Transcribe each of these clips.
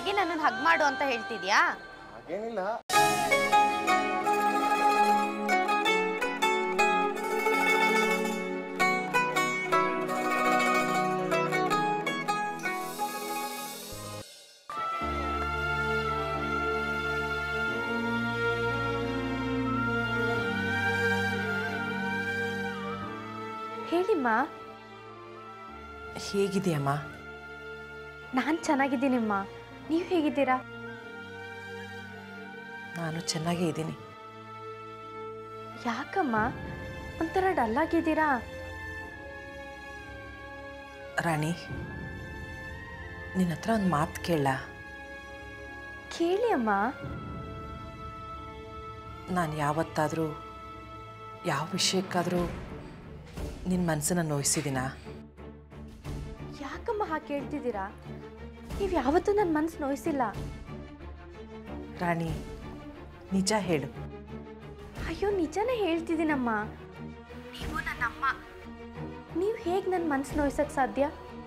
ಆಗಿ ನನ್ನನ್ನು ಹಗ್ ಮಾಡು ಅಂತ ಹೇಳ್ತಿದ್ಯಾ ಹಾಗೇನಿಲ್ಲ ಹೇಳಿಮ್ಮ ಹೇಗಿದೆಯಮ್ಮ ನಾನು ಚೆನ್ನಾಗಿದ್ದೀನಿಮ್ಮ ನೀವು ಹೇಗಿದ್ದೀರಾ ನಾನು ಚೆನ್ನಾಗೇ ಇದ್ದೀನಿ ಯಾಕಮ್ಮ ಒಂಥರ ಡಲ್ ಆಗಿದ್ದೀರಾ ರಾಣಿ ನಿನ್ನ ಹತ್ರ ಒಂದು ಮಾತು ಕೇಳ ಕೇಳಿ ಅಮ್ಮ ನಾನು ಯಾವತ್ತಾದರೂ ಯಾವ ವಿಷಯಕ್ಕಾದರೂ ನಿನ್ನ ಮನಸ್ಸನ್ನು ನೋಯಿಸಿದ್ದೀನ ಯಾಕಮ್ಮ ಹಾಗೆ ಕೇಳ್ತಿದ್ದೀರಾ ನೀವು ಯಾವತ್ತೂ ನನ್ನ ಮನಸ್ಸು ನೋಯಿಸಿಲ್ಲ ರಾಣಿ ನಿಜ ಹೇಳು ಅಯ್ಯೋ ನಿಜನೇ ಹೇಳ್ತಿದ್ದೀನಮ್ಮ ನೀವು ನನ್ನ ಅಮ್ಮ ನೀವು ಹೇಗೆ ನನ್ನ ಮನಸ್ಸು ನೋಯ್ಸಕ್ಕೆ ಸಾಧ್ಯ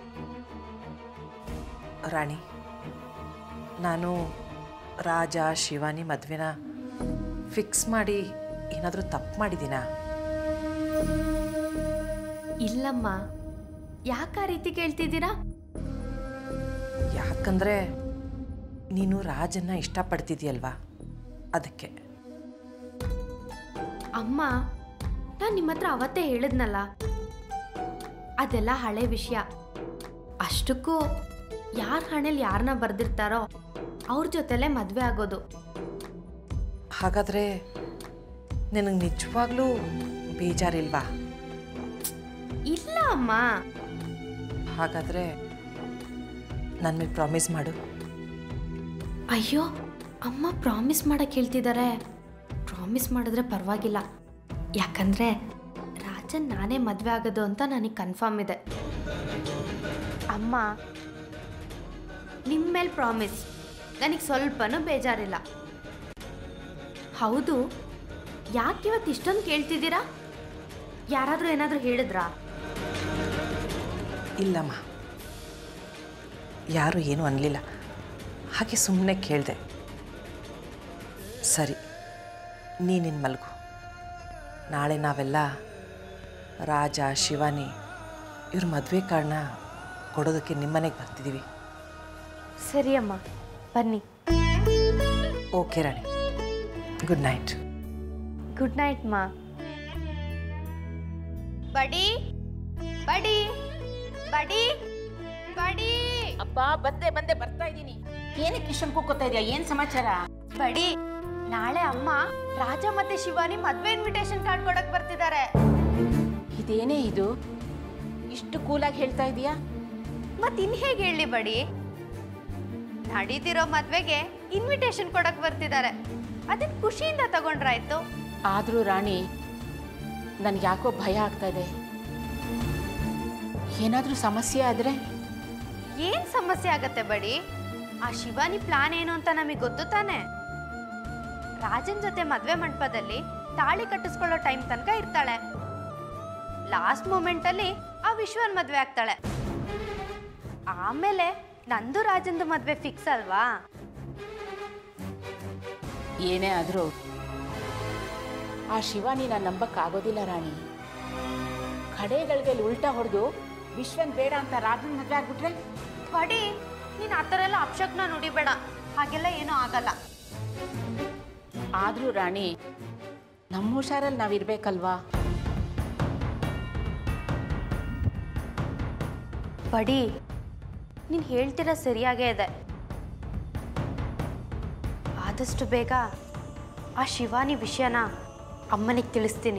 ರಾಣಿ ನಾನು ರಾಜ ಶಿವಾನಿ ಮದುವೆನ ಫಿಕ್ಸ್ ಮಾಡಿ ಏನಾದರೂ ತಪ್ಪು ಮಾಡಿದ್ದೀನಾ ಇಲ್ಲಮ್ಮ ಯಾಕೆ ಆ ರೀತಿ ಕೇಳ್ತಿದ್ದೀರಾ ಯಾಕಂದರೆ ನೀನು ರಾಜನ್ನ ಇಷ್ಟಪಡ್ತಿದ್ಯಲ್ವಾ ಅದಕ್ಕೆ ಅಮ್ಮ ನಾನು ನಿಮ್ಮ ಹತ್ರ ಅವತ್ತೇ ಹೇಳಿದ್ನಲ್ಲ ಅದೆಲ್ಲ ಹಳೆ ವಿಷಯ ಅಷ್ಟಕ್ಕೂ ಯಾರ ಹಣೆಯಲ್ಲಿ ಯಾರನ್ನ ಬರ್ದಿರ್ತಾರೋ ಅವ್ರ ಜೊತೆಲೇ ಮದುವೆ ಆಗೋದು ಹಾಗಾದರೆ ನಿನಗೆ ನಿಜವಾಗ್ಲೂ ಬೇಜಾರಿಲ್ವಾ ಇಲ್ಲ ಅಮ್ಮ ಹಾಗಾದರೆ ನನ್ನ ಮೇಲೆ ಪ್ರಾಮಿಸ್ ಮಾಡು ಅಯ್ಯೋ ಅಮ್ಮ ಪ್ರಾಮಿಸ್ ಮಾಡಕ್ಕೆ ಹೇಳ್ತಿದ್ದಾರೆ ಪ್ರಾಮಿಸ್ ಮಾಡಿದ್ರೆ ಪರವಾಗಿಲ್ಲ ಯಾಕಂದ್ರೆ ರಾಜನ್ ನಾನೇ ಮದುವೆ ಆಗೋದು ಅಂತ ನನಗೆ ಕನ್ಫರ್ಮ್ ಇದೆ ಅಮ್ಮ ನಿಮ್ಮ ಮೇಲೆ ಪ್ರಾಮಿಸ್ ನನಗೆ ಸ್ವಲ್ಪನೂ ಬೇಜಾರಿಲ್ಲ ಹೌದು ಯಾಕೆ ಇವತ್ತು ಇಷ್ಟೊಂದು ಕೇಳ್ತಿದ್ದೀರಾ ಯಾರಾದರೂ ಏನಾದರೂ ಹೇಳಿದ್ರಾ ಇಲ್ಲಮ್ಮ ಯಾರೂ ಏನೂ ಅನ್ನಲಿಲ್ಲ ಹಾಗೆ ಸುಮ್ಮನೆ ಕೇಳಿದೆ ಸರಿ ನೀನಿನ್ ಮಲಗು ನಾಳೆ ನಾವೆಲ್ಲ ರಾಜ ಶಿವಾನಿ ಇವ್ರ ಮದುವೆ ಕಾರ್ಡ್ನ ಕೊಡೋದಕ್ಕೆ ನಿಮ್ಮನೆಗೆ ಬರ್ತಿದ್ದೀವಿ ಸರಿ ಅಮ್ಮ ಬನ್ನಿ okay Rani good night good night ಮಾ ಬಡಿ ಬಡಿ ಬಡಿ ಬಡಿ ಅಪ್ಪ ಬಂದೆ ಬಂದೆ ಬರ್ತಾ ಇದ್ದೀನಿ ಏನಕ್ಕೆ ಇಷ್ಟೊಂದು ಕೂಕೋತಾ ಇದೆಯಾ ಏನ್ ಸಮಾಚಾರ ಬಡಿ ನಾಳೆ ಅಮ್ಮ ರಾಜ ಮತ್ತೆ ಶಿವಾನಿ ಮದ್ವೆ ಇನ್ವಿಟೇಷನ್ ಕಾರ್ಡ್ ಕೊಡಕ್ ಬರ್ತಿದ್ದಾರೆ ಇದೇನೇ ಇದು ಇಷ್ಟು ಕೂಲಾಗಿ ಹೇಳ್ತಾ ಇದೀಯಾ ಮತ್ ಇನ್ ಹೇಗೆ ಹೇಳಿ ಬಡಿ ನಡೀತಿರೋ ಮದ್ವೆಗೆ ಇನ್ವಿಟೇಷನ್ ಕೊಡಕ್ ಬರ್ತಿದ್ದಾರೆ ಅದನ್ನ ಖುಷಿಯಿಂದ ತಗೊಂಡ್ರಾಯ್ತು ಆದ್ರೂ ರಾಣಿ ನನ್ಗೆ ಯಾಕೋ ಭಯ ಆಗ್ತಾ ಇದೆ ಏನಾದ್ರೂ ಸಮಸ್ಯೆ ಆದ್ರೆ ಏನ್ ಸಮಸ್ಯೆ ಆಗತ್ತೆ ಬಡಿ ಆ ಶಿವಾನಿ ಪ್ಲಾನ್ ಏನು ಅಂತ ನಮಗೆ ಗೊತ್ತು ತಾನೆ ರಾಜನ್ ಜೊತೆ ಮದ್ವೆ ಮಂಟಪದಲ್ಲಿ ತಾಳಿ ಕಟ್ಟಿಸ್ಕೊಳ್ಳೋ ಟೈಮ್ ತನಕ ಇರ್ತಾಳೆ ಲಾಸ್ಟ್ ಮೂಮೆಂಟ್ ಅಲ್ಲಿ ಆ ವಿಶ್ವನ್ ಮದ್ವೆ ಆಗ್ತಾಳೆ ಆಮೇಲೆ ನಂದು ರಾಜಂದು ಮದ್ವೆ ಫಿಕ್ಸ್ ಅಲ್ವಾ ಏನೇ ಆದ್ರೂ ಆ ಶಿವಾನಿ ನಾನು ನಂಬಕ್ಕಾಗೋದಿಲ್ಲ ರಾಣಿ ಕಡೆಗಳಿಗೆ ಉಲ್ಟಾ ಹೊಡೆದು ವಿಶ್ವನ್ ಬೇಡ ಅಂತ ರಾಜನ್ ಮದ್ವೆ ಆಗ್ಬಿಟ್ರೆ ಬಡಿ ನೀನ್ ಆ ಥರ ಎಲ್ಲ ಅಪ್ಶಕ್ನ ನುಡಿಬೇಡ ಹಾಗೆಲ್ಲ ಏನೂ ಆಗಲ್ಲ ಆದ್ರೂ ರಾಣಿ ನಮ್ಮ ಹುಷಾರಲ್ಲಿ ನಾವಿರ್ಬೇಕಲ್ವಾ ಬಡಿ ನೀನು ಹೇಳ್ತಿರೋ ಸರಿಯಾಗೇ ಇದೆ ಆದಷ್ಟು ಬೇಗ ಆ ಶಿವಾನಿ ವಿಷಯನ ಅಮ್ಮನಿಗೆ ತಿಳಿಸ್ತೀನಿ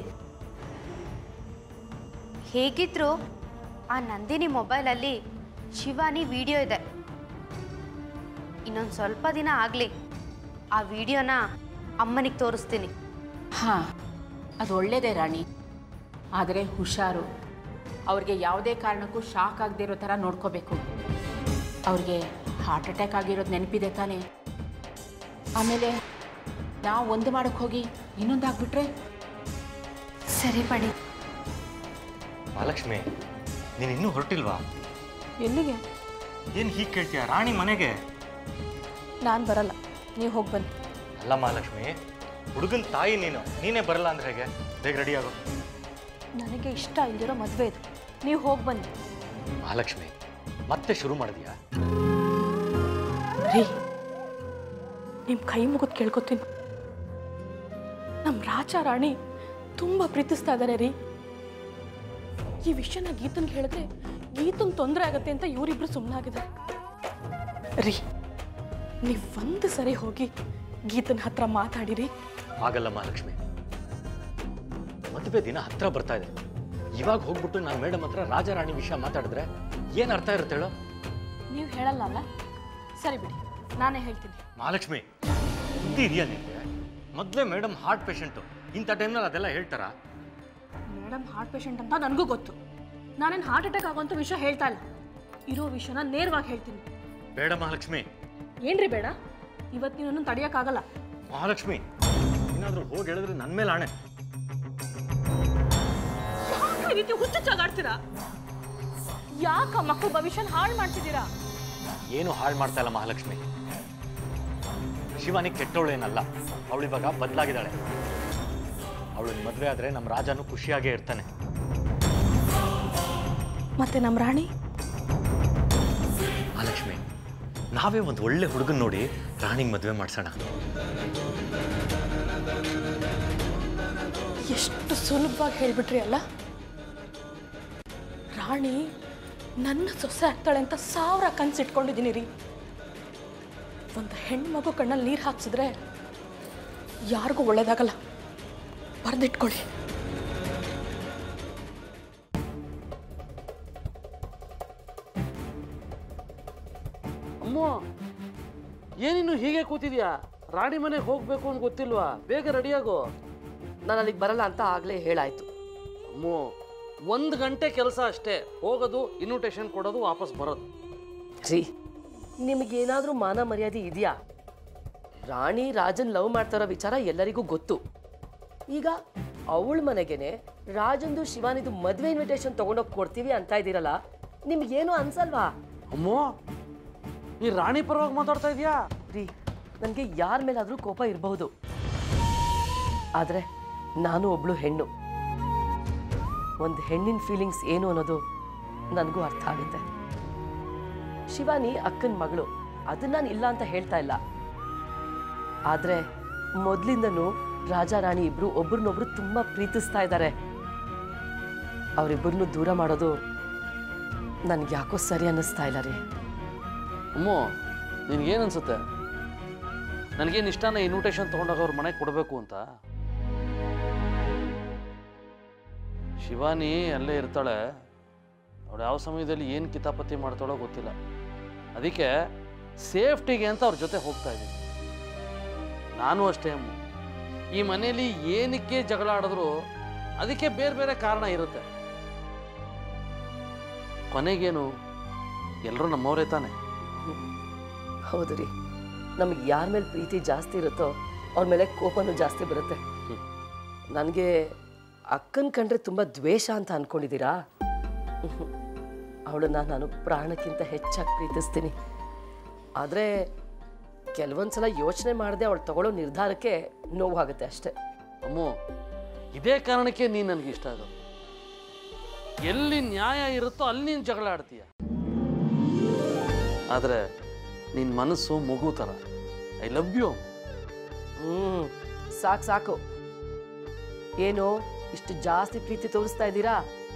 ಹೇಗಿದ್ರು ಆ ನಂದಿನಿ ಮೊಬೈಲಲ್ಲಿ ಶಿವಾನಿ ವಿಡಿಯೋ ಇದೆ ಇನ್ನೊಂದು ಸ್ವಲ್ಪ ದಿನ ಆಗಲಿ ಆ ವಿಡಿಯೋನ ಅಮ್ಮನಿಗೆ ತೋರಿಸ್ತೀನಿ ಹಾಂ ಅದು ಒಳ್ಳೇದೇ ರಾಣಿ ಆದರೆ ಹುಷಾರು ಅವ್ರಿಗೆ ಯಾವುದೇ ಕಾರಣಕ್ಕೂ ಶಾಕ್ ಆಗದೆ ಇರೋ ಥರ ನೋಡ್ಕೋಬೇಕು ಅವ್ರಿಗೆ ಹಾರ್ಟ್ ಅಟ್ಯಾಕ್ ಆಗಿರೋದು ನೆನಪಿದೆ ತಾನೇ ಆಮೇಲೆ ನಾವು ಒಂದು ಮಾಡೋಕ್ಕೆ ಹೋಗಿ ಇನ್ನೊಂದು ಆಗ್ಬಿಟ್ರೆ ಸರಿ ಬಡಿ ಮಹಾಲಕ್ಷ್ಮಿ ನೀನು ಇನ್ನೂ ಹೊರಟಿಲ್ವಾ ಎಲ್ಲಿಗೆ ಏನು ಹೀಗೆ ಕೇಳ್ತೀಯ ರಾಣಿ ಮನೆಗೆ ನಾನು ಬರಲ್ಲ ನೀವು ಹೋಗಿ ಬನ್ನಿ ಅಲ್ಲ ಮಹಾಲಕ್ಷ್ಮಿ ಹುಡುಗನ ತಾಯಿ ನೀನು ನೀನೇ ಬರಲ್ಲ ಅಂದ್ರೆ ಹೇಗೆ ಬೇಗ ರೆಡಿ ಆಗು ನನಗೆ ಇಷ್ಟ ಇಲ್ದಿರೋ ಮದುವೆ ಇದು ನೀವು ಹೋಗಿ ಬನ್ನಿ ಮಹಾಲಕ್ಷ್ಮಿ ಮತ್ತೆ ಶುರು ಮಾಡಿದ್ಯಾ ರೀ ನಿಮ್ಮ ಕೈ ಮುಗಿದು ಕೇಳ್ಕೊತೀನಿ ನಮ್ಮ ರಾಜ ರಾಣಿ ತುಂಬ ಪ್ರೀತಿಸ್ತಾ ಇದ್ದಾರೆ ರೀ ಈ ವಿಷಯನ ಗೀತನ್ಗೆ ಹೇಳಿದ್ರೆ ಗೀತಂಗೆ ತೊಂದರೆ ಆಗತ್ತೆ ಅಂತ ಇವರಿಬ್ರು ಸುಮ್ಮನಾಗಿದ್ದಾರೆ ರೀ ನೀವು ಒಂದು ಸರಿ ಹೋಗಿ ಗೀತನ ಹತ್ರ ಮಾತಾಡಿರಿ ಆಗಲ್ಲ ಮಹಾಲಕ್ಷ್ಮಿ ಮದುವೆ ದಿನ ಹತ್ರ ಬರ್ತಾ ಇದೆ ಇವಾಗ ಹೋಗ್ಬಿಟ್ಟು ನಾನು ಮೇಡಮ್ ಹತ್ರ ರಾಜಾರಾಣಿ ವಿಷಯ ಮಾತಾಡಿದ್ರೆ ಏನು ಅರ್ಥ ಇರುತ್ತೆ ಹೇಳೋ ನೀವು ಹೇಳಲ್ಲ ಅಲ್ಲ ಸರಿ ಬಿಡಿ ನಾನೇ ಹೇಳ್ತೀನಿ ಮಹಾಲಕ್ಷ್ಮಿ ಬುದ್ಧಿ ಇದೆಯಾ ನಿಮಗೆ ಮೊದಲೇ ಮೇಡಮ್ ಹಾರ್ಟ್ ಪೇಷಂಟು ಇಂಥ ಟೈಮ್ನಲ್ಲಿ ಅದೆಲ್ಲ ಹೇಳ್ತಾರಾ ಮೇಡಮ್ ಹಾರ್ಟ್ ಪೇಷಂಟ್ ಅಂತ ನನಗೂ ಗೊತ್ತು ನಾನೇನು ಹಾರ್ಟ್ ಅಟ್ಯಾಕ್ ಆಗೋಂಥ ವಿಷಯ ಹೇಳ್ತಾ ಇಲ್ಲ ಇರೋ ವಿಷಯನ ನೇರವಾಗಿ ಹೇಳ್ತೀನಿ ಬೇಡ ಮಹಾಲಕ್ಷ್ಮಿ ಏನ್ರಿ ಬೇಡ ಇವತ್ತು ನೀವು ನನ್ನ ತಡೆಯೋಕ್ಕಾಗಲ್ಲ ಮಹಾಲಕ್ಷ್ಮಿ ಏನಾದರೂ ಹೋಗಿ ಹೇಳಿದ್ರೆ ನನ್ನ ಮೇಲೆ ಆಣೆ ಯಾಕೆ ಈ ರೀತಿ ಹುಚ್ಚುಚ್ಚಾಗಾಡ್ತೀರಾ ಯಾಕ ಮಕ್ಕಳ ಭವಿಷ್ಯನ ಹಾಳು ಮಾಡ್ತಿದ್ದೀರಾ ಏನು ಹಾಳು ಮಾಡ್ತಾ ಇಲ್ಲ ಮಹಾಲಕ್ಷ್ಮಿ ಶಿವಾನಿ ಕೆಟ್ಟವಳೇನಲ್ಲ ಅವಳು ಇವಾಗ ಬದಲಾಗಿದ್ದಾಳೆ ಅವಳು ಮದುವೆ ಆದರೆ ನಮ್ಮ ರಾಜನು ಖುಷಿಯಾಗೇ ಇರ್ತಾನೆ ಮತ್ತೆ ನಮ್ಮ ರಾಣಿ ಮಹಾಲಕ್ಷ್ಮಿ ನಾವೇ ಒಂದು ಒಳ್ಳೆ ಹುಡುಗನ್ ನೋಡಿ ರಾಣಿಗೆ ಮದುವೆ ಮಾಡ್ಸೋಣ ಎಷ್ಟು ಸುಲಭವಾಗಿ ಹೇಳ್ಬಿಟ್ರಿ ಅಲ್ಲ ರಾಣಿ ನನ್ನ ಸೊಸೆ ಆಗ್ತಾಳೆ ಅಂತ ಸಾವಿರ ಕನ್ಸಿಟ್ಕೊಂಡಿದ್ದೀನಿ ರೀ ಒಂದು ಹೆಣ್ಮಗು ಕಣ್ಣಲ್ಲಿ ನೀರು ಹಾಕ್ಸಿದ್ರೆ ಯಾರಿಗೂ ಒಳ್ಳೇದಾಗಲ್ಲ ಬರೆದಿಟ್ಕೊಳ್ಳಿ ಅಮ್ಮ ಏನಿನ್ನು ಹೀಗೆ ಕೂತಿದ್ಯಾ ರಾಣಿ ಮನೆಗೆ ಹೋಗ್ಬೇಕು ಅಂತ ಗೊತ್ತಿಲ್ವಾ ಬೇಗ ರೆಡಿಯಾಗು ನಾನು ಅಲ್ಲಿಗೆ ಬರಲ್ಲ ಅಂತ ಆಗಲೇ ಹೇಳಾಯ್ತು ಅಮ್ಮೋ ಒಂದು ಗಂಟೆ ಕೆಲಸ ಅಷ್ಟೇ ಹೋಗೋದು ಇನ್ವಿಟೇಷನ್ ಕೊಡೋದು ವಾಪಸ್ ಬರೋದು ರೀ ನಿಮಗೇನಾದರೂ ಮಾನ ಮರ್ಯಾದೆ ಇದೆಯಾ ರಾಣಿ ರಾಜನ್ ಲವ್ ಮಾಡ್ತಾರೋ ವಿಚಾರ ಎಲ್ಲರಿಗೂ ಗೊತ್ತು ಈಗ ಅವಳ ಮನೆಗೇನೆ ರಾಜಂದು ಶಿವಾನಿದು ಮದುವೆ ಇನ್ವಿಟೇಷನ್ ತಗೊಂಡೋಗಿ ಕೊಡ್ತೀವಿ ಅಂತ ಇದ್ದೀರಲ್ಲ ನಿಮ್ಗೇನು ಅನ್ಸಲ್ವಾ ಅಮ್ಮೋ ಈ ರಾಣಿ ಪರವಾಗಿ ಮಾತಾಡ್ತಾ ಇದೀಯಾ ರೀ ನನಗೆ ಯಾರ ಮೇಲಾದರೂ ಕೋಪ ಇರಬಹುದು ಆದರೆ ನಾನು ಒಬ್ಳು ಹೆಣ್ಣು ಒಂದು ಹೆಣ್ಣಿನ ಫೀಲಿಂಗ್ಸ್ ಏನು ಅನ್ನೋದು ನನಗೂ ಅರ್ಥ ಆಗುತ್ತೆ ಶಿವಾನಿ ಅಕ್ಕನ ಮಗಳು ಅದನ್ನ ನಾನು ಇಲ್ಲ ಅಂತ ಹೇಳ್ತಾ ಇಲ್ಲ ಆದರೆ ಮೊದಲಿಂದನೂ ರಾಜ ರಾಣಿ ಇಬ್ರು ಒಬ್ರನ್ನೊಬ್ರು ತುಂಬ ಪ್ರೀತಿಸ್ತಾ ಇದ್ದಾರೆ ಅವರಿಬ್ಬರನ್ನು ದೂರ ಮಾಡೋದು ನನಗೆ ಯಾಕೋ ಸರಿ ಅನ್ನಿಸ್ತಾ ಇಲ್ಲ ರೀ ಅಮ್ಮೋ ನಿನ್ಗೇನು ಅನ್ಸುತ್ತೆ ನನಗೇನು ಇಷ್ಟನ ಇನ್ವಿಟೇಷನ್ ತೊಗೊಂಡಾಗ ಅವ್ರ ಮನೆಗೆ ಕೊಡಬೇಕು ಅಂತ ಶಿವಾನಿ ಅಲ್ಲೇ ಇರ್ತಾಳೆ ಅವಳು ಯಾವ ಸಮಯದಲ್ಲಿ ಏನು ಕಿತಾಪತಿ ಮಾಡ್ತಾಳೋ ಗೊತ್ತಿಲ್ಲ ಅದಕ್ಕೆ ಸೇಫ್ಟಿಗೆ ಅಂತ ಅವ್ರ ಜೊತೆ ಹೋಗ್ತಾ ಇದ್ದೀನಿ ನಾನು ಅಷ್ಟೇ ಅಮ್ಮ ಈ ಮನೆಯಲ್ಲಿ ಏನಕ್ಕೆ ಜಗಳ ಆಡಿದ್ರು ಅದಕ್ಕೆ ಬೇರೆ ಬೇರೆ ಕಾರಣ ಇರುತ್ತೆ ಕೊನೆಗೇನು ಎಲ್ಲರೂ ನಮ್ಮವರೇ ತಾನೆ ಹೌದು ರೀ ನಮಗೆ ಯಾರ ಮೇಲೆ ಪ್ರೀತಿ ಜಾಸ್ತಿ ಇರುತ್ತೋ ಅವ್ರ ಮೇಲೆ ಕೋಪನೂ ಜಾಸ್ತಿ ಬರುತ್ತೆ ನನಗೆ ಅಕ್ಕನ ಕಂಡ್ರೆ ತುಂಬ ದ್ವೇಷ ಅಂತ ಅಂದ್ಕೊಂಡಿದ್ದೀರಾ ಅವಳನ್ನ ನಾನು ಪ್ರಾಣಕ್ಕಿಂತ ಹೆಚ್ಚಾಗಿ ಪ್ರೀತಿಸ್ತೀನಿ ಆದರೆ ಕೆಲವೊಂದು ಸಲ ಯೋಚನೆ ಮಾಡದೆ ಅವಳು ತಗೊಳ್ಳೋ ನಿರ್ಧಾರಕ್ಕೆ ನೋವಾಗುತ್ತೆ ಅಷ್ಟೇ ಅಮ್ಮು ಇದೇ ಕಾರಣಕ್ಕೆ ನೀನು ನನಗೆ ಇಷ್ಟ ಆಗೋದು ಎಲ್ಲಿ ನ್ಯಾಯ ಇರುತ್ತೋ ಅಲ್ಲಿ ನೀನು ಜಗಳ ಆಡ್ತೀಯ ಆದರೆ ನಿನ್ನ ಮನಸ್ಸು ಮಗು ಥರ ಐ ಲವ್ ಯು ಹ್ಞೂ ಸಾಕು ಸಾಕು ಏನು ಇಷ್ಟು ಜಾಸ್ತಿ ಪ್ರೀತಿ ತೋರಿಸ್ತಾ ಇದ್ದೀರಾ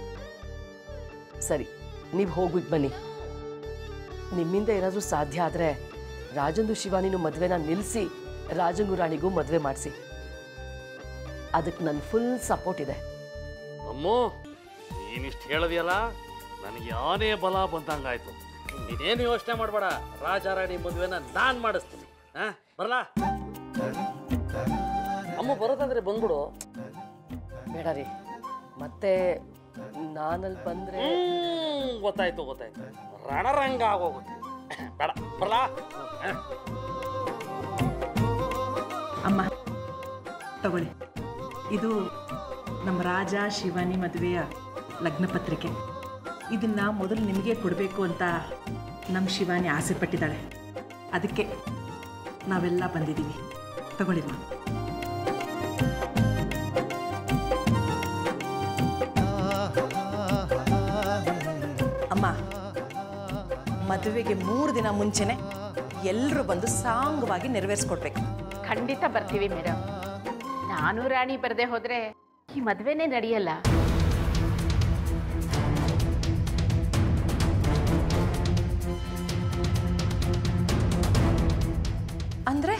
ಸರಿ ನೀವು ಹೋಗ್ಬಿಟ್ಟು ಬನ್ನಿ ನಿಮ್ಮಿಂದ ಏನಾದರೂ ಸಾಧ್ಯ ಆದರೆ ರಾಜಂದು ಶಿವಾನಿನು ಮದುವೆನ ನಿಲ್ಲಿಸಿ ರಾಜಂಗು ರಾಣಿಗೂ ಮದುವೆ ಮಾಡಿಸಿ ಅದಕ್ಕೆ ನನ್ನ ಫುಲ್ ಸಪೋರ್ಟ್ ಇದೆ ಅಮ್ಮು ನೀನಿಷ್ಟು ಹೇಳದಿಯಲ್ಲ ನನಗೆ ಯಾನೇ ಬಲ ಬಂದಂಗಾಯ್ತು ನೀನೇನು ಯೋಚನೆ ಮಾಡಬೇಡ ರಾಜಾರಾಣಿ ಮದುವೆನ ನಾನು ಮಾಡಿಸ್ತೀನಿ ಹಾ ಬರಲಾ ಅಮ್ಮ ಬರೋದಂದ್ರೆ ಬಂದ್ಬಿಡು ಬೇಡ ರೀ ಮತ್ತೆ ನಾನಲ್ಲಿ ಬಂದರೆ ಹ್ಮ್, ಗೊತ್ತಾಯ್ತು ಗೊತ್ತಾಯ್ತು ರಣರಂಗ ಆಗೋಗುತ್ತೆ ಬೇಡ ಬರಲಾ ಅಮ್ಮ ತಗೊಳ್ಳಿ ಇದು ನಮ್ಮ ರಾಜ ಶಿವಾನಿ ಮದುವೆಯ ಲಗ್ನ ಪತ್ರಿಕೆ ಇದನ್ನು ಮೊದಲು ನಿಮಗೆ ಕೊಡಬೇಕು ಅಂತ ನಮ್ಮ ಶಿವಾನಿ ಆಸೆ ಪಟ್ಟಿದ್ದಾಳೆ ಅದಕ್ಕೆ ನಾವೆಲ್ಲ ಬಂದಿದ್ದೀವಿ ತಗೊಳ್ಳಿಮ್ಮ ಅಮ್ಮ ಮದುವೆಗೆ ಮೂರು ದಿನ ಮುಂಚೆನೆ ಎಲ್ಲರೂ ಬಂದು ಸಾಂಗವಾಗಿ ನೆರವೇರಿಸ್ಕೊಡ್ಬೇಕು ಖಂಡಿತ ಬರ್ತೀವಿ ಮೇಡಮ್ ನಾನು ರಾಣಿ ಬರದೆ ಹೋದ್ರೆ ಈ ಮದುವೆನೇ ನಡೆಯಲ್ಲ ಅಂದರೆ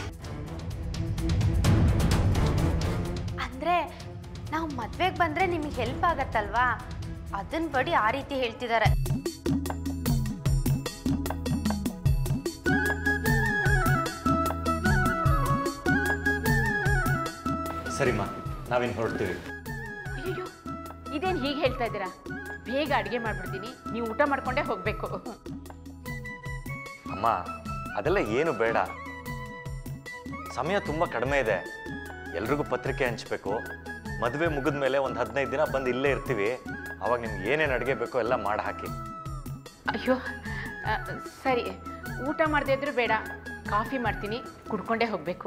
ಅಂದ್ರೆ ನಾವು ಮದ್ವೆಗೆ ಬಂದ್ರೆ ನಿಮಗೆ ಹೆಲ್ಪ್ ಆಗತ್ತಲ್ವಾ ಅದನ್ನ ಬಡಿ ಆ ರೀತಿ ಹೇಳ್ತಿದ್ದಾರೆ ಸರಿಮ್ಮ ನಾವಿನ್ನು ಹೊರಡ್ತೀವಿ ಅಯ್ಯೋ ಇದೇನು ಹೀಗೆ ಹೇಳ್ತಾ ಇದ್ದೀರಾ ಬೇಗ ಅಡುಗೆ ಮಾಡ್ಬಿಡ್ತೀನಿ ನೀವು ಊಟ ಮಾಡ್ಕೊಂಡೇ ಹೋಗಬೇಕು ಅಮ್ಮ ಅದೆಲ್ಲ ಏನು ಬೇಡ ಸಮಯ ತುಂಬ ಕಡಿಮೆ ಇದೆ ಎಲ್ರಿಗೂ ಪತ್ರಿಕೆ ಹಂಚ್ಬೇಕು ಮದುವೆ ಮುಗಿದ ಮೇಲೆ ಒಂದು ಹದಿನೈದು ದಿನ ಬಂದು ಇಲ್ಲೇ ಇರ್ತೀವಿ ಅವಾಗ ನಿಮ್ಗೆ ಏನೇನು ಅಡುಗೆ ಬೇಕೋ ಎಲ್ಲ ಮಾಡಿ ಹಾಕಿ ಅಯ್ಯೋ ಆ, ಸರಿ ಊಟ ಮಾಡದೇ ಇದ್ರೂ ಬೇಡ ಕಾಫಿ ಮಾಡ್ತೀನಿ ಕುಡ್ಕೊಂಡೇ ಹೋಗಬೇಕು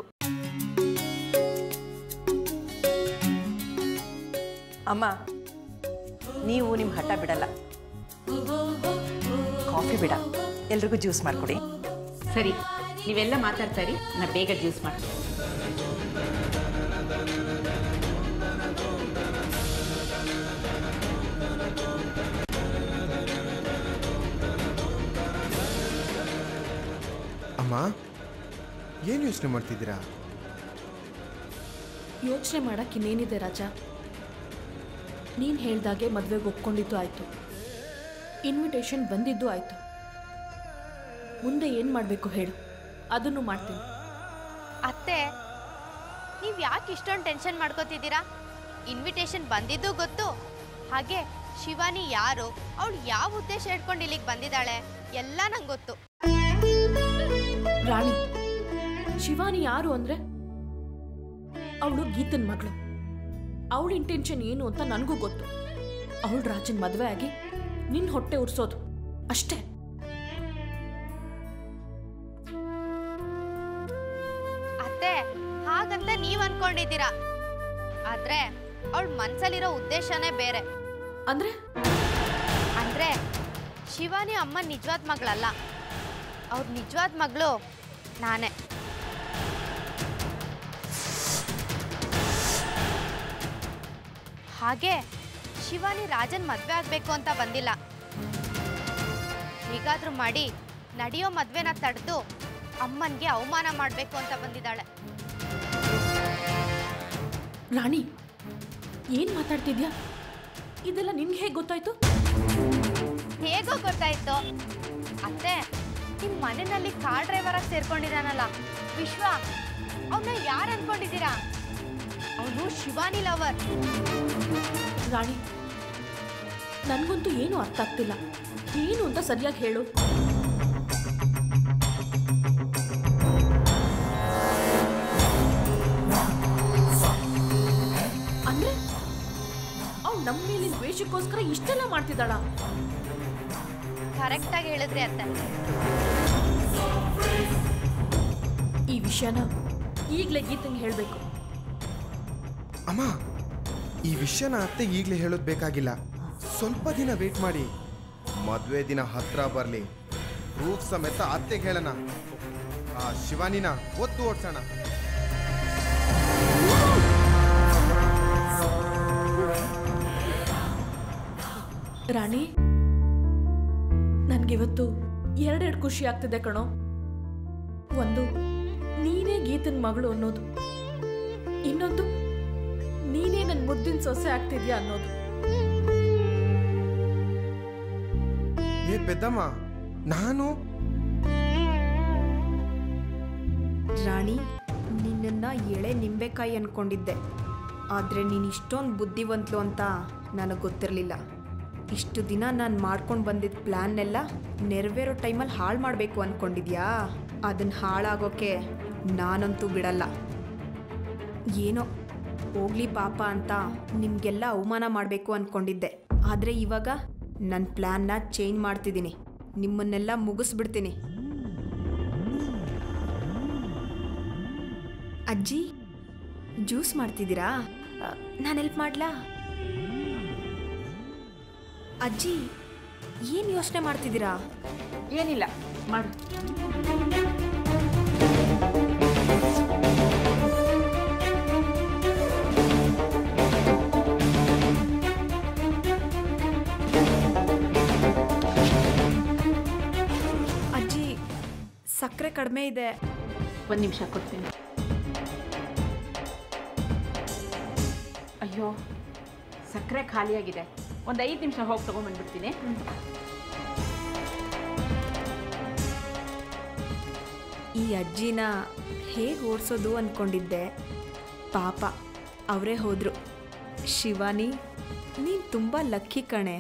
ಅಮ್ಮ ನೀವು ನಿಮ್ಮ ಹಠ ಬಿಡಲ್ಲ ಕಾಫಿ ಬಿಡ ಎಲ್ರಿಗೂ ಜ್ಯೂಸ್ ಮಾಡಿಕೊಡಿ ಸರಿ ನೀವೆಲ್ಲ ಮಾತಾಡ್ತಾ ಇರಿ ನಾ ಬೇಗ ಜ್ಯೂಸ್ ಮಾಡ್ತೀನಿ ಅಮ್ಮ ಏನು ಯೋಚನೆ ಮಾಡ್ತಿದ್ದೀರಾ ಯೋಚನೆ ಮಾಡಕ್ಕೆ ಇನ್ನೇನಿದೆ ರಾಜ ನೀನು ಹೇಳ್ದಾಗೆ ಮದುವೆಗೆ ಒಪ್ಕೊಂಡಿದ್ದು ಆಯಿತು ಇನ್ವಿಟೇಷನ್ ಬಂದಿದ್ದು ಆಯಿತು ಮುಂದೆ ಏನು ಮಾಡಬೇಕು ಹೇಳು ಅದನ್ನು ಮಾಡ್ತೀನಿ ಅತ್ತೆ ನೀವು ಯಾಕೆ ಇಷ್ಟೊಂದು ಟೆನ್ಷನ್ ಮಾಡ್ಕೋತಿದ್ದೀರಾ ಇನ್ವಿಟೇಷನ್ ಬಂದಿದ್ದು ಗೊತ್ತು ಹಾಗೆ ಶಿವಾನಿ ಯಾರು ಅವಳು ಯಾವ ಉದ್ದೇಶ ಇಟ್ಕೊಂಡು ಇಲ್ಲಿಗೆ ಬಂದಿದ್ದಾಳೆ ಎಲ್ಲ ನಂಗೆ ಗೊತ್ತು ರಾಣಿ ಶಿವಾನಿ ಯಾರು ಅಂದ್ರೆ ಅವಳು ಗೀತನ್ ಮಗಳು ಅವಳ ಇಂಟೆನ್ಷನ್ ಏನು ಅಂತ ನನಗೂ ಗೊತ್ತು ಅವಳು ರಾಜನ್ ಮದುವೆ ಆಗಿ ನಿನ್ನ ಹೊಟ್ಟೆ ಉರ್ಸೋದು ಅಷ್ಟೇ ಅತ್ತೆ ಹಾಗಂತ ನೀವ್ ಅನ್ಕೊಂಡಿದ್ದೀರಾ ಆದ್ರೆ ಅವಳ ಮನ್ಸಲ್ಲಿರೋ ಉದ್ದೇಶನೇ ಬೇರೆ ಅಂದ್ರೆ ಅಂದ್ರೆ ಶಿವಾನಿ ಅಮ್ಮ ನಿಜವಾದ ಮಗಳಲ್ಲ ಅವ್ರ ನಿಜವಾದ ಮಗಳು ನಾನೇ ಹಾಗೆ ಶಿವಾನಿ ರಾಜನ್ ಮದ್ವೆ ಆಗ್ಬೇಕು ಅಂತ ಬಂದಿಲ್ಲ ಹೇಗಾದ್ರೂ ಮಾಡಿ ನಡೆಯೋ ಮದ್ವೆನ ತಡೆದು ಅಮ್ಮನ್ಗೆ ಅವಮಾನ ಮಾಡ್ಬೇಕು ಅಂತ ಬಂದಿದ್ದಾಳೆ ರಾಣಿ ಏನ್ ಮಾತಾಡ್ತಿದ್ಯಾ ಇದೆಲ್ಲ ನಿನ್ಗೆ ಹೇಗೆ ಗೊತ್ತಾಯ್ತು ಹೇಗೋ ಗೊತ್ತಾಯ್ತು ಅತ್ತೆ ನಿಮ್ ಮನೆಯಲ್ಲಿ ಕಾರ್ ಡ್ರೈವರ್ ಆಗಿ ಸೇರ್ಕೊಂಡಿದ್ದಾನಲ್ಲ ವಿಶ್ವ ಅವನ್ನ ಯಾರು ಅನ್ಕೊಂಡಿದ್ದೀರಾ ಅವನು ಶಿವಾನಿ ಲವರ್ ರಾಣಿ ನನಗಂತೂ ಏನು ಅರ್ಥ ಆಗ್ತಿಲ್ಲ ಏನು ಅಂತ ಸರಿಯಾಗಿ ಹೇಳು ಅಂದ್ರೆ ಅವ್ಳು ನಮ್ಮ ಮೇಲಿನ ದ್ವೇಷಕ್ಕೋಸ್ಕರ ಇಷ್ಟೆಲ್ಲ ಮಾಡ್ತಿದ್ದಾಳ ಕರೆಕ್ಟ್ ಆಗಿ ಹೇಳಿದ್ರಿ ಅತ್ತೆ ಈ ವಿಷಯನ ಈಗಲೇ ಗೀತಂಗೆ ಹೇಳಬೇಕು ಅಮ್ಮ ಈ ವಿಷಯನ ಅತ್ತೆ ಈಗಲೇ ಹೇಳೋದು ಬೇಕಾಗಿಲ್ಲ ಸ್ವಲ್ಪ ದಿನ ವೇಟ್ ಮಾಡಿ ಮದುವೆ ದಿನ ಹತ್ರ ಬರಲಿ ಪ್ರೂಫ್ ಸಮೇತ ಅತ್ತೆಗೆ ಹೇಳೋಣ ಆ ಶಿವಾನಿನ ಒತ್ತು ಓಡ್ಸೋಣ ರಾಣಿ ನನಗಿವತ್ತು ಎರಡೆರಡು ಖುಷಿ ಆಗ್ತಿದೆ ಕಣೋ ಒಂದು ನೀನೇ ಗೀತನ್ ಮಗಳು ಅನ್ನೋದು ಇನ್ನೊಂದು ನೀನೇ ನನ್ನ ಮುದ್ದಿನ ಸೊಸೆ ಆಗ್ತಿದ್ಯಾ ಅನ್ನೋದು ಏ ಪೆದ್ದಮ್ಮ ನಾನು ರಾಣಿ ನಿನ್ನನ್ನು ಎಳೆ ನಿಂಬೆಕಾಯಿ ಅನ್ಕೊಂಡಿದ್ದೆ ಆದರೆ ನೀನು ಇಷ್ಟೊಂದು ಬುದ್ಧಿವಂತಲು ಅಂತ ನನಗೆ ಗೊತ್ತಿರಲಿಲ್ಲ ಇಷ್ಟು ದಿನ ನಾನು ಮಾಡ್ಕೊಂಡು ಬಂದಿದ್ದ ಪ್ಲ್ಯಾನ್ನೆಲ್ಲ ನೆರವೇರೋ ಟೈಮಲ್ಲಿ ಹಾಳು ಮಾಡಬೇಕು ಅಂದ್ಕೊಂಡಿದ್ಯಾ ಅದನ್ನು ಹಾಳಾಗೋಕ್ಕೆ ನಾನಂತೂ ಬಿಡಲ್ಲ ಏನೋ ಹೋಗ್ಲಿ ಪಾಪ ಅಂತ ನಿಮಗೆಲ್ಲ ಅವಮಾನ ಮಾಡಬೇಕು ಅಂದ್ಕೊಂಡಿದ್ದೆ ಆದರೆ ಇವಾಗ ನನ್ನ ಪ್ಲ್ಯಾನ್ನ ಚೇಂಜ್ ಮಾಡ್ತಿದ್ದೀನಿ ನಿಮ್ಮನ್ನೆಲ್ಲ ಮುಗಿಸ್ಬಿಡ್ತೀನಿ ಅಜ್ಜಿ ಜ್ಯೂಸ್ ಮಾಡ್ತಿದ್ದೀರಾ ನಾನು ಹೆಲ್ಪ್ ಮಾಡ್ಲಾ ಅಜ್ಜಿ ಏನು ಯೋಚನೆ ಮಾಡ್ತಿದ್ದೀರಾ ಏನಿಲ್ಲ ಮಾಡು ಅಜ್ಜಿ ಸಕ್ಕರೆ ಕಡಿಮೆ ಇದೆ ಒಂದು ನಿಮಿಷ ಕೊಡ್ತೀನಿ ಅಯ್ಯೋ ಸಕ್ಕರೆ ಖಾಲಿಯಾಗಿದೆ ಒಂದು ಐದು ನಿಮಿಷ ಹೋಗಿ ತೊಗೊಂಬಂದ್ಬಿಡ್ತೀನಿ ಈ ಅಜ್ಜಿನ ಹೇಗೆ ಓಡಿಸೋದು ಅಂದ್ಕೊಂಡಿದ್ದೆ ಪಾಪ ಅವರೇ ಹೋದರು ಶಿವಾನಿ ನೀನು ತುಂಬ ಲಕ್ಕಿ ಕಣೆ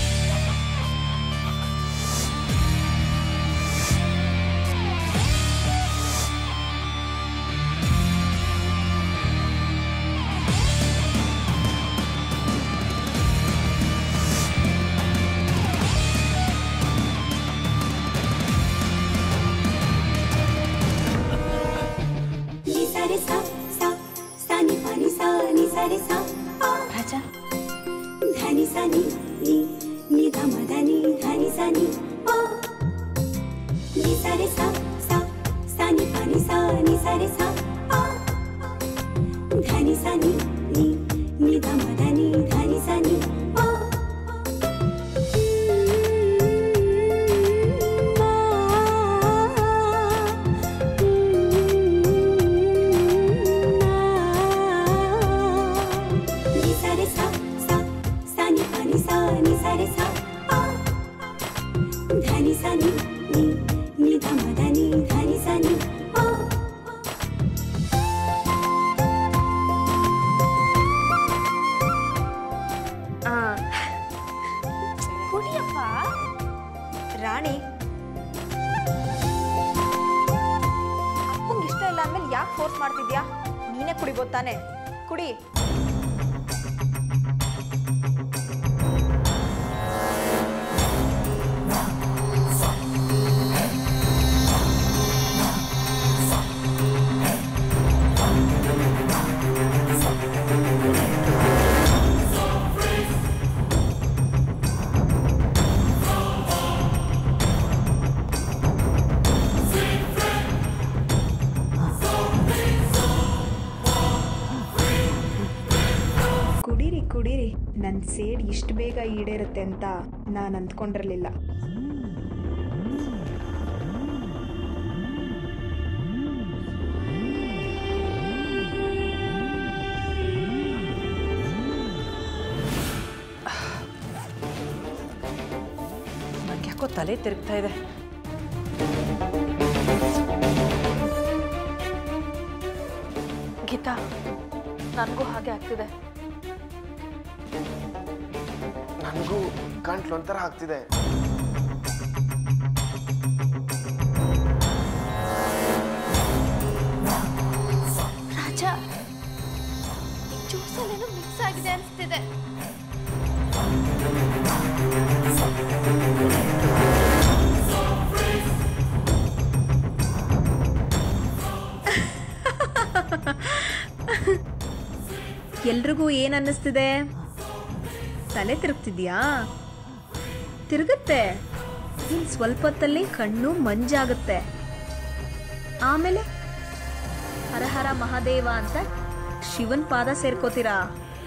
ni sa re sa sa sa ni pa ni sa ni sa re sa a ರಾಜ धा ni sa ni ni ni धा ma धा ni धा ni sa ni pa ni sa re sa sa sa ni pa ni sa ni sa re sa a धा ni sa ni ni ni धा ma धा ni धा ni sa ni pa ni sa re sa sa sa ni pa ni sa ni sa re sa a धा ni sa ni ni ni धा ma धा ni धा ni sa ni pa ಕುಡಿಯಪ್ಪ ರಾಣಿ ಅಪ್ಪಂಗೆ ಇಷ್ಟ ಇಲ್ಲ ಅಂದ್ಮೇಲೆ ಯಾಕೆ ಫೋರ್ಸ್ ಮಾಡ್ತಿದ್ಯಾ ನೀನೇ ಕುಡಿಬೋದು ತಾನೆ ಕುಡಿ ಕುಡೀರಿ ಕುಡೀರಿ ನನ್ನ ಸೇಡ್ ಇಷ್ಟು ಬೇಗ ಈಡೇರುತ್ತೆ ಅಂತ ನಾನು ಅಂದ್ಕೊಂಡಿರಲಿಲ್ಲ ನಂಗೆ ಯಾಕೋ ತಲೆ ತಿರುಗ್ತಾ ಇದೆ ಗೀತಾ ನನಗೂ ಹಾಗೆ ಆಗ್ತಿದೆ ನನಗೂ ಗಂಟ್ಲು ಒಂಥರ ಆಗ್ತಿದೆ ರಾಜ ಜ್ಯೂಸಲ್ಲೇನೋ ಮಿಕ್ಸ್ ಆಗಿದೆ ಅನಿಸ್ತಿದೆ ಎಲ್ರಿಗೂ ಏನು ಅನ್ನಿಸ್ತಿದೆ ತಲೆ ತಿರುಗ್ತಿದ್ಯಾ ತಿರುಗುತ್ತೆ ಇನ್ನು ಸ್ವಲ್ಪ ಹೊತ್ತಲ್ಲಿ ಕಣ್ಣು ಮಂಜಾಗುತ್ತೆ ಆಮೇಲೆ ಹರ ಹರ ಮಹಾದೇವ ಅಂತ ಶಿವನ್ ಪಾದ ಸೇರ್ಕೋತೀರಾ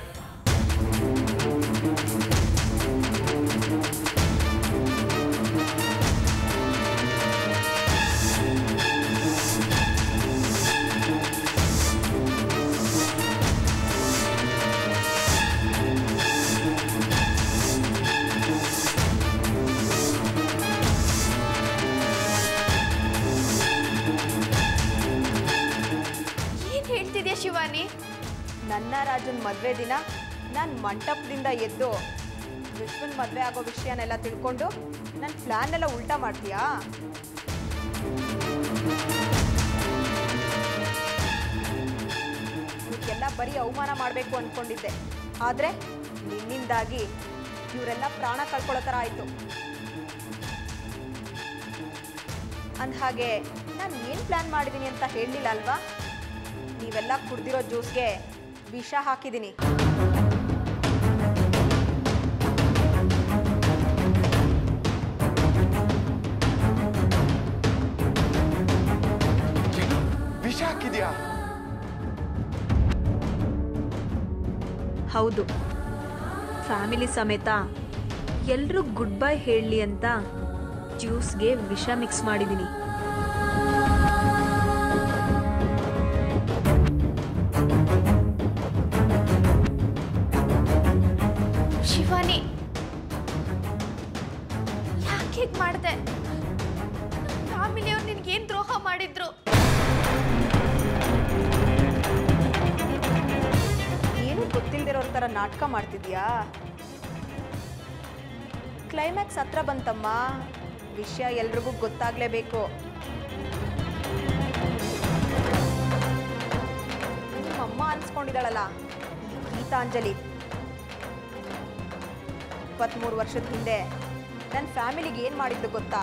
ಏನ್ ಹೇಳ್ತಿದ್ಯಾ ಶಿವಾನಿ ನನ್ನ ರಾಜನ್ ಮದುವೆ ದಿನ ನಾನು ಮಂಟಪದಿಂದ ಎದ್ದು ವಿಶ್ವನ್ ಮದುವೆ ಆಗೋ ವಿಷಯನೆಲ್ಲ ತಿಳ್ಕೊಂಡು ನನ್ನ ಪ್ಲಾನ್ ಎಲ್ಲ ಉಲ್ಟಾ ಮಾಡ್ತೀಯಾ ಇದಕ್ಕೆಲ್ಲ ಬರೀ ಅವಮಾನ ಮಾಡಬೇಕು ಅಂದ್ಕೊಂಡಿದ್ದೆ ಆದರೆ ನಿನ್ನಿಂದಾಗಿ ಇವರೆಲ್ಲ ಪ್ರಾಣ ಕಳ್ಕೊಳ್ಳೋ ಥರ ಆಯಿತು ಅಂದಹಾಗೆ ನಾನು ಏನು ಪ್ಲ್ಯಾನ್ ಮಾಡಿದ್ದೀನಿ ಅಂತ ಹೇಳಲಿಲ್ಲ ಅಲ್ವಾ ನೀವೆಲ್ಲ ಕುಡ್ದಿರೋ ಜ್ಯೂಸ್ಗೆ ವಿಷ ಹಾಕಿದ್ದೀನಿ ವಿಷ ಹಾಕಿದ್ಯಾ ಹೌದು ಫ್ಯಾಮಿಲಿ ಸಮೇತ ಎಲ್ಲರೂ ಗುಡ್ ಬೈ ಹೇಳಲಿ ಅಂತ ಜ್ಯೂಸ್ಗೆ ವಿಷ ಮಿಕ್ಸ್ ಮಾಡಿದ್ದೀನಿ ಶಿವಾನಿ ಯಾಕೆ ಹೀಗೆ ಮಾಡಿದೆ ಫ್ಯಾಮಿಲಿಯವ್ರು ನಿನ್ಗೇನು ದ್ರೋಹ ಮಾಡಿದ್ರು ಏನು ಗೊತ್ತಿಲ್ದಿರೋರ್ ಥರ ನಾಟಕ ಮಾಡ್ತಿದ್ಯಾ ಕ್ಲೈಮ್ಯಾಕ್ಸ್ ಹತ್ರ ಬಂತಮ್ಮ ವಿಷಯ ಎಲ್ರಿಗೂ ಗೊತ್ತಾಗ್ಲೇಬೇಕು ನಿಮ್ಮಮ್ಮ ಅನ್ಸ್ಕೊಂಡಿದ್ದಾಳಲ್ಲ ಈ ಗೀತಾಂಜಲಿ ಇಪ್ಪತ್ತ್ಮೂರು ವರ್ಷದ ಹಿಂದೆ ನನ್ನ ಫ್ಯಾಮಿಲಿಗೆ ಏನು ಮಾಡಿದ್ದು ಗೊತ್ತಾ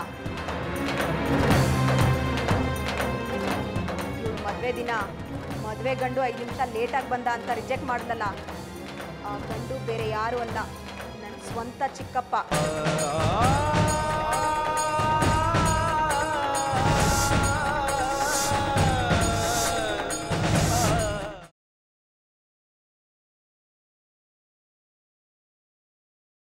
ಇವ್ಳು ಮದುವೆ ದಿನ ಮದುವೆ ಗಂಡು ಐದು ನಿಮಿಷ ಲೇಟಾಗಿ ಬಂದ ಅಂತ ರಿಜೆಕ್ಟ್ ಮಾಡ್ದಲ್ಲ ಆ ಗಂಡು ಬೇರೆ ಯಾರು ಅಲ್ಲ ನನ್ನ ಸ್ವಂತ ಚಿಕ್ಕಪ್ಪ